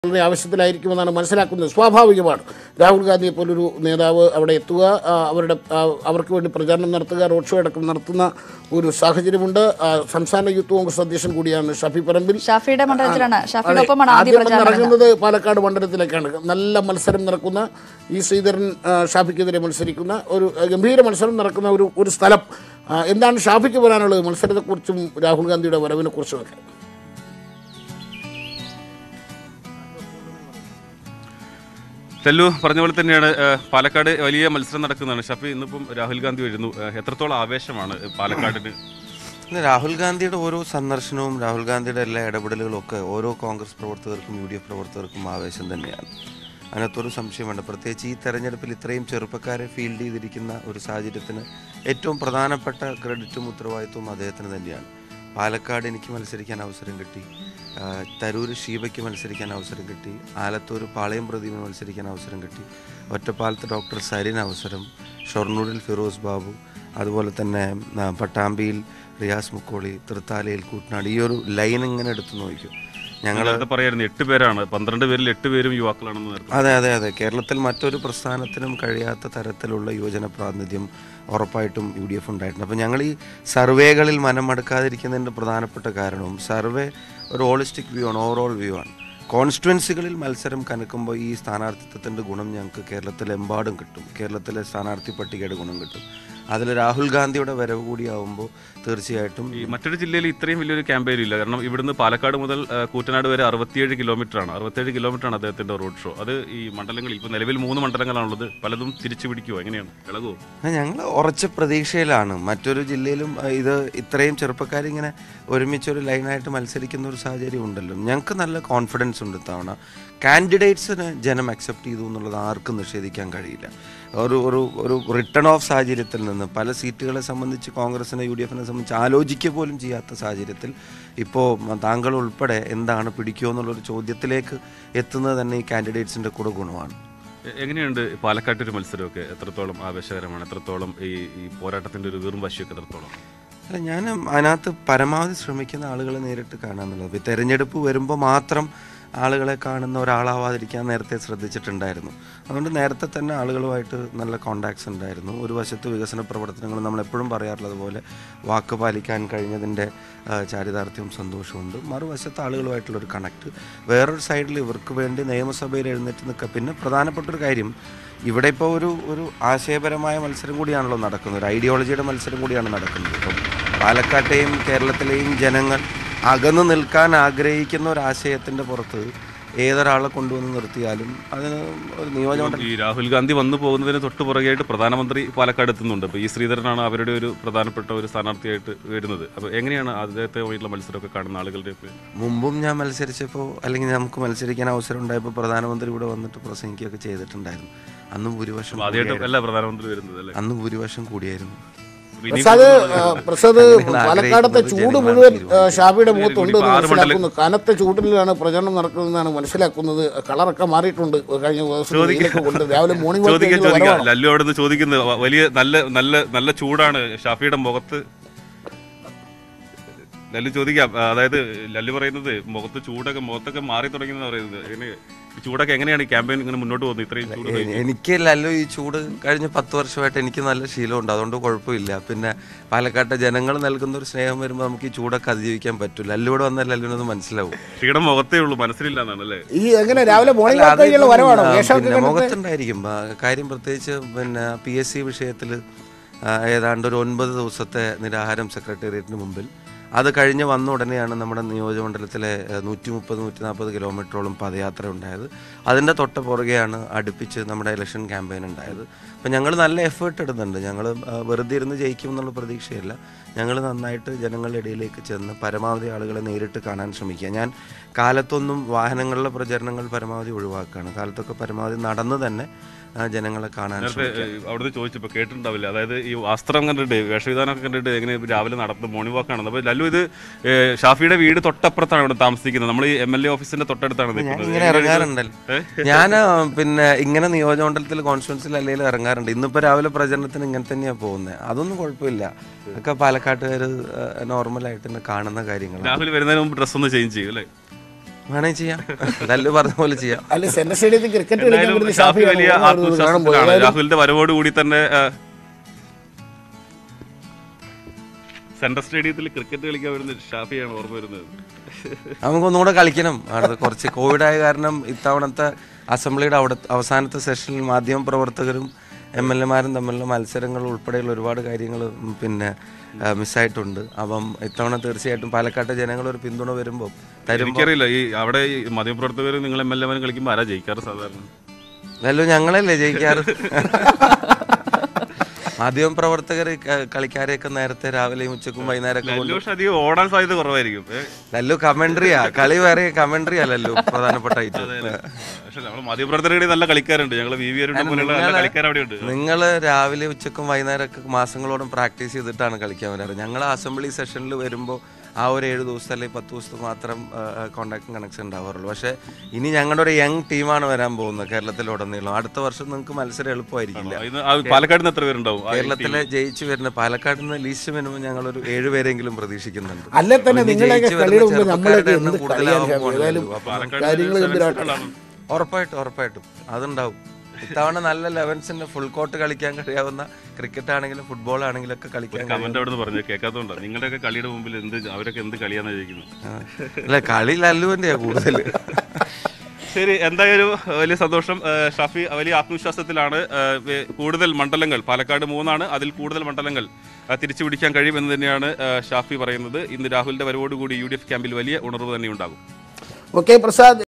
വളരെ ആവശ്യത്തിലായിരിക്കുമെന്നാണ് മനസ്സിലാക്കുന്നത് സ്വാഭാവികമാണ് രാഹുൽ ഗാന്ധിയെ പോലൊരു നേതാവ് അവിടെ എത്തുക ആ, അവരുടെ ആ, അവർക്ക് വേണ്ടി പ്രചാരണം നടത്തുക റോഡ് ഷോ അടക്കം നടത്തുന്ന ഒരു സാഹചര്യമുണ്ട് ആ, സംസ്ഥാന യൂത്ത് കോൺഗ്രസ് അധ്യക്ഷൻ കൂടിയാണ് ഷഫി പറമ്പിൽ ഷാഫിയുടെ മണ്ഡലത്തിലാണ് അതെ. ഷാഫിയുടെ ആദ്യ ആദ്യം പ്രചാരണം നടക്കുന്നത് പാലക്കാട് മണ്ഡലത്തിലേക്കാണ് നല്ല മത്സരം നടക്കുന്ന ഈ ശ്രീധരൻ ആ, ഷാഫിക്കെതിരെ മത്സരിക്കുന്ന ഒരു ആ, ഗംഭീര മത്സരം നടക്കുന്ന ഒരു ഒരു സ്ഥലം ആ, എന്താണ് ഷാഫിക്ക് വരാനുള്ളത് മത്സരത്തെക്കുറിച്ചും രാഹുൽ ഗാന്ധിയുടെ വരവിനെ കുറിച്ചുമൊക്കെ ഷെല്ലു പറഞ്ഞ പോലെ തന്നെയാണ് ഏഹ്, പാലക്കാട് വലിയ മത്സരം നടക്കുന്നതാണ് ഷഫി ഇന്നിപ്പം രാഹുൽ ഗാന്ധി വരുന്നു ഏഹ്, എത്രത്തോളം ആവേശമാണ് പാലക്കാടിന് ഇന്ന് രാഹുൽ ഗാന്ധിയുടെ ഓരോ സന്ദർശനവും രാഹുൽ ഗാന്ധിയുടെ എല്ലാ ഇടപെടലുകളും ഒക്കെ ഓരോ കോൺഗ്രസ് പ്രവർത്തകർക്കും യു ഡി എഫ് പ്രവർത്തകർക്കും ആവേശം തന്നെയാണ് അതിനകത്തൊരു സംശയമുണ്ട് പ്രത്യേകിച്ച് ഈ തെരഞ്ഞെടുപ്പിൽ ഇത്രയും ചെറുപ്പക്കാരെ ഫീൽഡ് ചെയ്തിരിക്കുന്ന ഒരു സാഹചര്യത്തിന് ഏറ്റവും പ്രധാനപ്പെട്ട ക്രെഡിറ്റും ഉത്തരവാദിത്വവും അദ്ദേഹത്തിന് തന്നെയാണ് പാലക്കാട് എനിക്ക് മത്സരിക്കാൻ അവസരം കിട്ടി ആ, തരൂര് ഷീബയ്ക്ക് മത്സരിക്കാൻ അവസരം കിട്ടി ആലത്തൂർ പാളയം പ്രദീപിന് മത്സരിക്കാൻ അവസരം കിട്ടി ഒറ്റപ്പാലത്ത് ഡോക്ടർ സരിന് അവസരം ഷൊർണൂരിൽ ഫിറോസ് ബാബു അതുപോലെ തന്നെ ആ, പട്ടാമ്പിയിൽ റിയാസ് മുക്കോളി തൃത്താലയിൽ കൂട്ടനാട് ഈ ഒരു ലൈൻ ഇങ്ങനെ എടുത്തു നോക്കും ഞങ്ങൾ നേരത്തെ പറയായിരുന്നു എട്ട് പേരാണ് പന്ത്രണ്ട് പേരിൽ എട്ട് പേരും യുവാക്കളാണെന്ന് നേരത്തെ അതെ അതെ അതെ കേരളത്തിൽ മറ്റൊരു പ്രസ്ഥാനത്തിനും കഴിയാത്ത തരത്തിലുള്ള യുവജന പ്രാതിനിധ്യം ഉറപ്പായിട്ടും യു ഡി എഫ് ഉണ്ടായിട്ടുണ്ട് അപ്പോൾ ഞങ്ങൾ ഈ സർവേകളിൽ മനം മടുക്കാതിരിക്കുന്നതിൻ്റെ പ്രധാനപ്പെട്ട കാരണവും സർവേ ഒരു ഹോളിസ്റ്റിക് വ്യൂ ആണ് ഓവറോൾ വ്യൂ ആണ് കോൺസ്റ്റിറ്റ്യുവൻസികളിൽ മത്സരം കനക്കുമ്പോൾ ഈ സ്ഥാനാർത്ഥിത്വത്തിൻ്റെ ഗുണം ഞങ്ങൾക്ക് കേരളത്തിലെമ്പാടും കിട്ടും കേരളത്തിലെ സ്ഥാനാർത്ഥി പട്ടികയുടെ ഗുണം കിട്ടും അതിൽ രാഹുൽ ഗാന്ധിയുടെ വരവ് കൂടിയാവുമ്പോൾ തീർച്ചയായിട്ടും ഈ മറ്റൊരു ജില്ലയിൽ ഇത്രയും വലിയൊരു ക്യാമ്പയിൻ ഇല്ല കാരണം ഇവിടുന്ന് പാലക്കാട് മുതൽ ഏഹ്, കൂറ്റനാട് വരെ അറുപത്തിയേഴ് കിലോമീറ്റർ ആണ് അറുപത്തിയേഴ് കിലോമീറ്റർ ആണ് അദ്ദേഹത്തിന്റെ റോഡ് ഷോ അത് ഈ മണ്ഡലങ്ങളിൽ ഇപ്പൊ നിലവിൽ മൂന്ന് മണ്ഡലങ്ങളാണുള്ളത് പലതും തിരിച്ചു പിടിക്കുമോ എങ്ങനെയാണ് ഇളകുമോ ഞങ്ങൾ ഉറച്ച പ്രതീക്ഷയിലാണ് മറ്റൊരു ജില്ലയിലും അഹ്, ഇത് ഇത്രയും ചെറുപ്പക്കാരിങ്ങനെ ഒരുമിച്ചൊരു ലൈനായിട്ട് മത്സരിക്കുന്ന ഒരു സാഹചര്യം ഉണ്ടല്ലോ ഞങ്ങൾക്ക് നല്ല കോൺഫിഡൻസ് ഉണ്ട് ഇത്തവണ കാൻഡിഡേറ്റ്സിന് ജനം അക്സെപ്റ്റ് ചെയ്തു എന്നുള്ളത് ആർക്കും നിഷേധിക്കാൻ കഴിയില്ല ഒരു ഒരു ഒരു റിട്ടേൺ ഓഫ് സാഹചര്യത്തിൽ നിന്ന് പല സീറ്റുകളെ സംബന്ധിച്ച് കോൺഗ്രസിനെ യു ഡി എഫിനെ സംബന്ധിച്ച് ആലോചിക്കുക പോലും ചെയ്യാത്ത സാഹചര്യത്തിൽ ഇപ്പോൾ താങ്കൾ ഉൾപ്പെടെ എന്താണ് പിടിക്കുമോ എന്നുള്ളൊരു ചോദ്യത്തിലേക്ക് എത്തുന്നത് തന്നെ ഈ കാൻഡിഡേറ്റ്സിൻ്റെ കൂടെ ഗുണമാണ് എ- എങ്ങനെയുണ്ട് പാലക്കാട്ട് ഒരു മത്സരമൊക്കെ എത്രത്തോളം ആവേശകരമാണ് എത്രത്തോളം ഈ ഈ പോരാട്ടത്തിന്റെ ഒരു വീറും വശിയൊക്കെ എത്രത്തോളം അല്ല ഞാൻ അതിനകത്ത് പരമാവധി ശ്രമിക്കുന്ന ആളുകളെ നേരിട്ട് കാണാന്നുള്ളത് ഇപ്പോൾ തെരഞ്ഞെടുപ്പ് വരുമ്പോൾ മാത്രം ആളുകളെ കാണുന്ന ഒരാളാവാതിരിക്കാൻ നേരത്തെ ശ്രദ്ധിച്ചിട്ടുണ്ടായിരുന്നു അതുകൊണ്ട് നേരത്തെ തന്നെ ആളുകളുമായിട്ട് നല്ല കോണ്ടാക്ട്സ് ഉണ്ടായിരുന്നു ഒരു വശത്ത് വികസന പ്രവർത്തനങ്ങൾ നമ്മൾ എപ്പോഴും പറയാറുള്ളത് പോലെ വാക്ക് പാലിക്കാൻ കഴിഞ്ഞതിൻ്റെ ആ, ചാരിതാർത്ഥ്യവും സന്തോഷമുണ്ട് മറുവശത്ത് ആളുകളുമായിട്ടുള്ളൊരു കണക്ട് വേറൊരു സൈഡിൽ ഇവർക്ക് വേണ്ടി നിയമസഭയിൽ എഴുന്നേറ്റ് നിൽക്കുക പിന്നെ പ്രധാനപ്പെട്ട ഒരു കാര്യം ഇവിടെ ഇപ്പോൾ ഒരു ഒരു ആശയപരമായ മത്സരം കൂടിയാണല്ലോ നടക്കുന്നത് ഒരു ഐഡിയോളജിയുടെ മത്സരം കൂടിയാണ് നടക്കുന്നത് ഇപ്പം പാലക്കാട്ടെയും കേരളത്തിലെയും ജനങ്ങൾ അകന്നു നിൽക്കാൻ ആഗ്രഹിക്കുന്ന ഒരു ആശയത്തിൻ്റെ പുറത്ത് ഏതൊരാളെ കൊണ്ടുവന്ന് നിർത്തിയാലും അതിന് ഒരു നിയോജകമണ്ഡലം ഈ രാഹുൽ ഗാന്ധി വന്നു പോകുന്നതിന് തൊട്ട് പുറകെയായിട്ട് പ്രധാനമന്ത്രി പാലക്കാട് എത്തുന്നുണ്ട് അപ്പോൾ ഈ ശ്രീധരനാണ് അവരുടെ ഒരു പ്രധാനപ്പെട്ട ഒരു സ്ഥാനാർത്ഥിയായിട്ട് വരുന്നത് അപ്പോൾ എങ്ങനെയാണ് അദ്ദേഹത്തെ മത്സരമൊക്കെ കാണുന്ന ആളുകളുടെ ഒക്കെ മുമ്പും ഞാൻ മത്സരിച്ചപ്പോൾ അല്ലെങ്കിൽ നമുക്ക് മത്സരിക്കാൻ അവസരം ഉണ്ടായപ്പോൾ പ്രധാനമന്ത്രി ഇവിടെ വന്നിട്ട് പ്രസംഗിക്കുകയൊക്കെ ചെയ്തിട്ടുണ്ടായിരുന്നു അന്ന് ഭൂരിപക്ഷം ആദ്യമായിട്ട് കൂടിയായിരുന്നു. അല്ല പ്രധാനമന്ത്രി വരുന്നത് അല്ലേ അന്ന് ഭൂരിപക്ഷം കൂടിയായിരുന്നു ഇനി പ്രസാദ് ആ, പ്രസാദ് അങ്ങനെ പാലക്കാടത്തെ ആഗ്രഹിക്കുന്നത് ചൂട് ജനങ്ങളാണ് മുഴുവൻ ആ, തീരുമാനിക്കുന്നത്. ഷാഫിയുടെ മുഖത്തുണ്ട് എന്ന് ഇനിയിപ്പോ ആറ് മനസ്സിലാക്കുന്നു കനത്ത ചൂടിലാണ് പ്രചരണം നടക്കുന്നതെന്നാണ് മനസ്സിലാക്കുന്നത് കളറൊക്കെ മാറിയിട്ടുണ്ട് കഴിഞ്ഞ ദിവസം വെയിലൊക്കെ കൊണ്ട് രാവിലെ മോർണിംഗ് വാക്ക് ചോദിക്കാൻ കഴിഞ്ഞ് ചോദിക്കാം വരവാണ്. ലല്ലു അവിടെ നിന്ന് ചോദിക്കുന്നത് വ- വലിയ നല്ല നല്ല നല്ല ചൂടാണ് ഷാഫിയുടെ മുഖത്ത് ലല്ലു ചോദിക്കാം ആ, അതായത് ലല്ലു പറയുന്നത് മുഖത്ത് ചൂടൊക്കെ മുഖത്തൊക്കെ മാറി തുടങ്ങിയെന്ന് പറയുന്നത് എങ്ങനെ ഈ ചൂടൊക്കെ എങ്ങനെയാണ് ഈ ക്യാമ്പയിൻ ഇങ്ങനെ മുന്നോട്ട് പോകുന്നത് ഇത്രയും ചൂട് എ- എനിക്കല്ലല്ലോ ഈ ചൂട് കഴിഞ്ഞ പത്ത് വർഷമായിട്ട് എനിക്ക് നല്ല ശീലമുണ്ട് അതുകൊണ്ട് കുഴപ്പമില്ല പിന്നെ പാലക്കാട്ടെ ജനങ്ങൾ നൽകുന്ന ഒരു സ്നേഹം വരുമ്പോൾ നമുക്ക് ഈ ചൂടൊക്കെ അതിജീവിക്കാൻ പറ്റില്ല അല്ലൂടെ വന്നാൽ ലല്ലുവിനൊന്ന് മനസ്സിലാവും ക്ഷീണം മുഖത്തേ ഉള്ളൂ മനസ്സിലില്ല എന്നാണ് അല്ലേ ഈ എങ്ങനെ രാവിലെ മോർണിംഗ് അല്ല, വാക്ക് കഴിഞ്ഞുള്ള അതിപ്പം, വരവാണോ ആ, വേഷമൊക്കെ പിന്നെ കണ്ടിട്ട് മുഖത്തുണ്ടായിരിക്കും ആ, കാര്യം പ്രത്യേകിച്ച് പിന്നെ പി എസ് സി വിഷയത്തിൽ ഏതാണ്ട് ഒരു ഒൻപത് ദിവസത്തെ നിരാഹാരം സെക്രട്ടേറിയറ്റിന് മുമ്പിൽ അത് കഴിഞ്ഞ് വന്ന ഉടനെയാണ് നമ്മുടെ നിയോജകമണ്ഡലത്തിലെ നൂറ്റി മുപ്പത് നൂറ്റി നാൽപ്പത് കിലോമീറ്ററോളം പദയാത്ര ഉണ്ടായത് അതിൻ്റെ തൊട്ട് പുറകെയാണ് അടുപ്പിച്ച് നമ്മുടെ ഇലക്ഷൻ ക്യാമ്പയിൻ ഉണ്ടായത് അപ്പം ഞങ്ങൾ നല്ല എഫേർട്ട് ഇടുന്നുണ്ട് ഞങ്ങൾ വെറുതെ ഇരുന്ന് ജയിക്കും എന്നുള്ള പ്രതീക്ഷയല്ല ഞങ്ങൾ നന്നായിട്ട് ജനങ്ങളുടെ ഇടയിലേക്ക് ചെന്ന് പരമാവധി ആളുകളെ നേരിട്ട് കാണാൻ ശ്രമിക്കുക ഞാൻ കാലത്തൊന്നും വാഹനങ്ങളിലെ പ്രചരണങ്ങൾ പരമാവധി ഒഴിവാക്കുകയാണ് കാലത്തൊക്കെ പരമാവധി നടന്ന് തന്നെ ആ, ജനങ്ങളെ കാണാൻ നേരത്തെ ശ്രമിക്കുക ഏഹ്, അവിടുന്ന് ചോദിച്ചപ്പോ കേട്ടിട്ടുണ്ടാവില്ല അതായത് ഈ വസ്ത്രം കണ്ടിട്ട് വേഷവിധാനമൊക്കെ കണ്ടിട്ട് എങ്ങനെ ഇവര് രാവിലെ നടത്തുന്നത് മോർണിംഗ് വാക്കാണ് അപ്പൊ ലല്ലു ഇത് ഏഹ്, ഷാഫിയുടെ വീട് തൊട്ടപ്പുറത്താണ് ഇവിടെ താമസിക്കുന്നത് നമ്മൾ ഈ എം എൽ എ ഓഫീസിന്റെ തൊട്ടടുത്താണ് ഞാൻ നിൽക്കുന്നത് ഇങ്ങനെ ഇറങ്ങാറുണ്ടല്ലോ ഞാൻ പിന്നെ ഇങ്ങനെ നിയോജകമണ്ഡലത്തിൽ കോൺസ്റ്റിറ്റ്യൻസിൽ അല്ലെങ്കിൽ ഇറങ്ങാറുണ്ട് ഇന്നിപ്പോ രാവിലെ പ്രചരണത്തിന് ഇങ്ങനെ തന്നെയാ പോകുന്നത് അതൊന്നും കുഴപ്പമില്ല ഒക്കെ പാലക്കാട്ടുകാർ നോർമലായിട്ട് തന്നെ കാണുന്ന കാര്യങ്ങളാണ് രാഹുൽ വരുന്നതിന് മുമ്പ് ഡ്രസ് ഒന്ന് ചേഞ്ച് ചെയ്യും അല്ലേ വേണമെങ്കിൽ ചെയ്യാം ലല്ലു പറഞ്ഞ പോലെ ചെയ്യാം അല്ല സെൻട്രൽ സ്റ്റേഡിയത്തിൽ ക്രിക്കറ്റ് കളിക്കാൻ എന്തായാലും വരുന്ന ഷാഫി ഷാഫിയാണ് വലിയ ഓർമ്മ വരുന്നത് കാണുമ്പോൾ ആത്മവിശ്വാസത്തിലാണ് ഏതായാലും രാഹുലിന്റെ വരവോട് കൂടി തന്നെ ആ, സെൻട്രൽ സ്റ്റേഡിയത്തിൽ ക്രിക്കറ്റ് കളിക്കാൻ വരുന്ന ഷാഫിയാണ് ഓർമ്മ വരുന്നത് നമുക്കൊന്നുകൂടെ കളിക്കണം ആണ് കുറച്ച് കോവിഡ് ആയ കാരണം ഇത്തവണത്തെ അസംബ്ലിയുടെ അവിടെ അവസാനത്തെ സെഷനിൽ മാധ്യമ പ്രവർത്തകരും എം എൽ എമാരും തമ്മിലുള്ള മത്സരങ്ങൾ ഉൾപ്പെടെയുള്ള ഒരുപാട് കാര്യങ്ങൾ പിന്നെ ആ, മിസ്സായിട്ടുണ്ട് അപ്പം ഇത്തവണ തീർച്ചയായിട്ടും പാലക്കാട്ടെ ജനങ്ങൾ ഒരു പിന്തുണ വരുമ്പോൾ തരുമ്പോൾ എനിക്കറിയില്ല ഈ അവിടെ ഈ മാധ്യമപ്രവർത്തകർ നിങ്ങൾ എം എൽ എമാരും കളിക്കുമ്പോൾ ആരാ ജയിക്കാറ് സാധാരണ നല്ലോ ഞങ്ങളല്ലേ ജയിക്കാറ് മാധ്യമ പ്രവർത്തകർ കളിക്കാരെയൊക്കെ നേരത്തെ രാവിലെയും ഉച്ചക്കും വൈകുന്നേരമൊക്കെ കൊണ്ട് പക്ഷെ അധികം ഓടാൻ സാധ്യത കുറവായിരിക്കും ഏ, ലല്ലു കമന്ററിയാ കളി വേറെ കമന്ററി അല്ലല്ലോ പ്രധാനപ്പെട്ട ഐറ്റം പക്ഷെ നമ്മൾ മാധ്യമപ്രവർത്തകരുടെ നല്ല കളിക്കാരുണ്ട് ഞങ്ങൾ വി വി അരുൺ പോലെയുള്ള നല്ല കളിക്കാർ അവിടെ ഉണ്ട് നിങ്ങൾ രാവിലെ ഉച്ചക്കും വൈകുന്നേരമൊക്കെ മാസങ്ങളോളം പ്രാക്ടീസ് ചെയ്തിട്ടാണ് കളിക്കാൻ വരാറ് ഞങ്ങൾ അസംബ്ലി സെഷനിൽ വരുമ്പോൾ ആ ഒരു ഏഴ് ദിവസത്തെ അല്ലെങ്കിൽ പത്ത് ദിവസത്തെ മാത്രം കോണ്ടാക്ട് കണക്ഷൻ ഉണ്ടാവാറുള്ളൂ പക്ഷേ ഇനി ഞങ്ങളുടെ ഒരു യങ് ടീമാണ് വരാൻ പോകുന്നത് കേരളത്തിലുടനീളം അടുത്ത വർഷം നിങ്ങൾക്ക് മത്സരം എളുപ്പമായിരിക്കില്ല ഇന്ന് ആ പാലക്കാട് നിന്ന് എത്ര പേരുണ്ടാവും ആ കേരളത്തിലെ ജയിച്ചു വരുന്ന പാലക്കാട് നിന്ന് ലീസ്റ്റ് വരുമ്പോൾ ഞങ്ങളൊരു ഏഴുപേരെങ്കിലും പ്രതീക്ഷിക്കുന്നുണ്ട് അല്ലേ തന്നെ ഇനി നിങ്ങളെയൊക്കെ ജയിച്ചു കളിയുടെ വരുന്ന മുമ്പ് നമ്മളൊക്കെ ചെറുപ്പക്കാരുടെ എന്ത് എണ്ണം കളിയാണ് കൂടുതലാവാൻ ഷാഫി ഏതായാലും പോകുന്നല്ലോ. അപ്പോൾ പാലക്കാട് കാര്യങ്ങൾ sevens ഗംഭീരമായിട്ടാണ് ആണ്. ഉറപ്പായിട്ടും ഉറപ്പായിട്ടും അതുണ്ടാവും ഇത്തവണ നല്ല ലെവൻസിന്റെ ഫുൾ കോട്ട് കളിക്കാൻ കഴിയാവുന്ന ക്രിക്കറ്റ് ആണെങ്കിലും ഫുട്ബോൾ ആണെങ്കിലും ഒക്കെ കളിക്കാൻ കമന്റ് അവിടെ നിന്ന് പറഞ്ഞു കേൾക്കാത്തതുകൊണ്ടാണ് നിങ്ങളുടെയൊക്കെ കളിയുടെ മുമ്പിൽ എന്ത് അവരൊക്കെ എന്ത് കളിയാന്ന് ചോദിക്കുന്നത് കഴിയും. അല്ല കളി ലല്ലുവിന്റെയാ കൂടുതൽ ശരി എന്തായാലും വലിയ സന്തോഷം ആ, ഷാഫി വലിയ ആത്മവിശ്വാസത്തിലാണ് ആ, വെ- കൂടുതൽ മണ്ഡലങ്ങൾ പാലക്കാട് മൂന്നാണ് അതിൽ കൂടുതൽ മണ്ഡലങ്ങൾ ആ, തിരിച്ചു പിടിക്കാൻ കഴിയും എന്ന് തന്നെയാണ് ആ, ഷാഫി പറയുന്നത് ഇന്ന് രാഹുലിന്റെ വരവോടുകൂടി യു ഡി എഫ് ക്യാമ്പിൽ വലിയ ഉണർവ് തന്നെ ഉണ്ടാകും ഓക്കെ പ്രസാദ്